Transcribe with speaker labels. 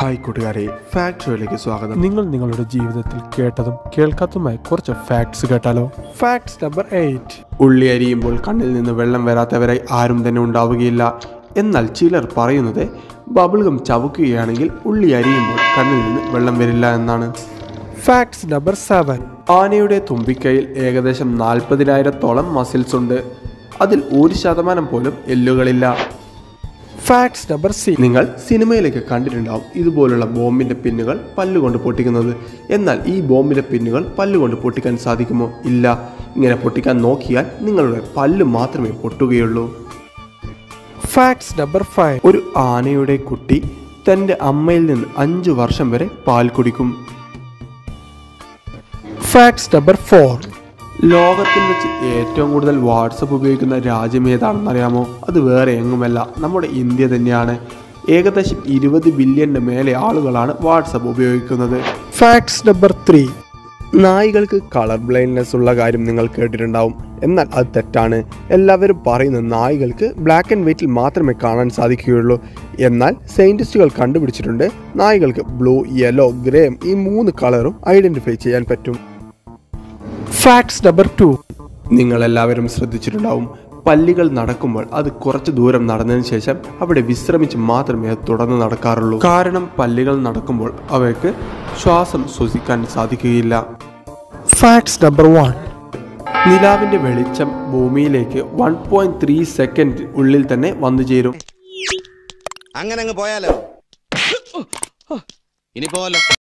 Speaker 1: hi കൂട്ടുകാരെ fact ഷോയിലേക്ക് സ്വാഗതം
Speaker 2: നിങ്ങൾ നിങ്ങളുടെ ജീവിതത്തിൽ കേട്ടതും കേൾക്കാത്തതുമായ കുറച്ച് ഫാക്ട്സ് കേട്ടാലോ ഫാക്ട്സ് നമ്പർ എയ്റ്റ്
Speaker 1: ഉള്ളി അരിയുമ്പോൾ കണ്ണിൽ നിന്ന് വെള്ളം വരാത്തവരായി ആരും തന്നെ ഉണ്ടാവുകയില്ല എന്നാൽ ചിലർ പറയുന്നത് ബബിൾഗം ചവക്കുകയാണെങ്കിൽ ഉള്ളി അരിയുമ്പോൾ കണ്ണിൽ നിന്ന് വെള്ളം വരില്ല എന്നാണ്
Speaker 2: ഫാക്ട്സ് നമ്പർ സെവൻ
Speaker 1: ആനയുടെ തുമ്പിക്കൈയിൽ ഏകദേശം നാൽപ്പതിനായിരത്തോളം മസിൽസ് ഉണ്ട് അതിൽ ഒരു ശതമാനം പോലും എല്ലുകളില്ല
Speaker 2: ഫാക്ട്സ് നമ്പർ സിക്സ്
Speaker 1: നിങ്ങൾ സിനിമയിലൊക്കെ കണ്ടിട്ടുണ്ടാവും ഇതുപോലുള്ള ബോംബിന്റെ പിന്നുകൾ പല്ലുകൊണ്ട് പൊട്ടിക്കുന്നത് എന്നാൽ ഈ ബോംബിന്റെ പിന്നുകൾ പല്ലുകൊണ്ട് പൊട്ടിക്കാൻ സാധിക്കുമോ ഇല്ല ഇങ്ങനെ പൊട്ടിക്കാൻ നോക്കിയാൽ നിങ്ങളുടെ പല്ല് മാത്രമേ പൊട്ടുകയുള്ളൂ
Speaker 2: ഫാക്ട്സ് നമ്പർ ഫൈവ്
Speaker 1: ഒരു ആനയുടെ കുട്ടി തൻ്റെ അമ്മയിൽ നിന്ന് അഞ്ചു വർഷം വരെ പാൽ കുടിക്കും
Speaker 2: ഫാക്ട്സ് നമ്പർ ഫോർ
Speaker 1: ലോകത്തിൽ വെച്ച് ഏറ്റവും കൂടുതൽ വാട്സപ്പ് ഉപയോഗിക്കുന്ന രാജ്യം ഏതാണെന്ന് അറിയാമോ അത് വേറെ എങ്ങുമല്ല നമ്മുടെ ഇന്ത്യ തന്നെയാണ് ഏകദേശം ഇരുപത് ബില്യണിന് മേലെ ആളുകളാണ് വാട്സപ്പ് ഉപയോഗിക്കുന്നത്
Speaker 2: ഫാക്ട്സ് നമ്പർ ത്രീ
Speaker 1: നായികൾക്ക് കളർ ബ്ലൈൻഡ്നെസ് ഉള്ള കാര്യം നിങ്ങൾ കേട്ടിട്ടുണ്ടാവും എന്നാൽ അത് തെറ്റാണ് എല്ലാവരും പറയുന്ന നായികൾക്ക് ബ്ലാക്ക് ആൻഡ് വൈറ്റിൽ മാത്രമേ കാണാൻ സാധിക്കുകയുള്ളൂ എന്നാൽ സയൻറ്റിസ്റ്റുകൾ കണ്ടുപിടിച്ചിട്ടുണ്ട് നായികൾക്ക് ബ്ലൂ യെല്ലോ ഗ്രേം ഈ മൂന്ന് കളറും ഐഡന്റിഫൈ ചെയ്യാൻ പറ്റും
Speaker 2: ഫാക്ട്സ് നമ്പർ ടു
Speaker 1: നിങ്ങൾ എല്ലാവരും ശ്രദ്ധിച്ചിട്ടുണ്ടാവും പല്ലികൾ നടക്കുമ്പോൾ അത് കുറച്ച് ദൂരം നടന്നതിന് ശേഷം അവിടെ വിശ്രമിച്ച് മാത്രമേ അത് തുടർന്ന് നടക്കാറുള്ളൂ കാരണം പല്ലികൾ നടക്കുമ്പോൾ അവയ്ക്ക് ശ്വാസം ശ്വസിക്കാൻ സാധിക്കുകയില്ല
Speaker 2: ഫാക്ട്സ് നമ്പർ വൺ
Speaker 1: നിലാവിന്റെ വെളിച്ചം ഭൂമിയിലേക്ക് വൺ പോയിന്റ് ത്രീ സെക്കൻഡ് ഉള്ളിൽ തന്നെ വന്നു ചേരും
Speaker 3: അങ്ങനെ അങ്ങ് പോയാലോ ഇനി പോവല്ലോ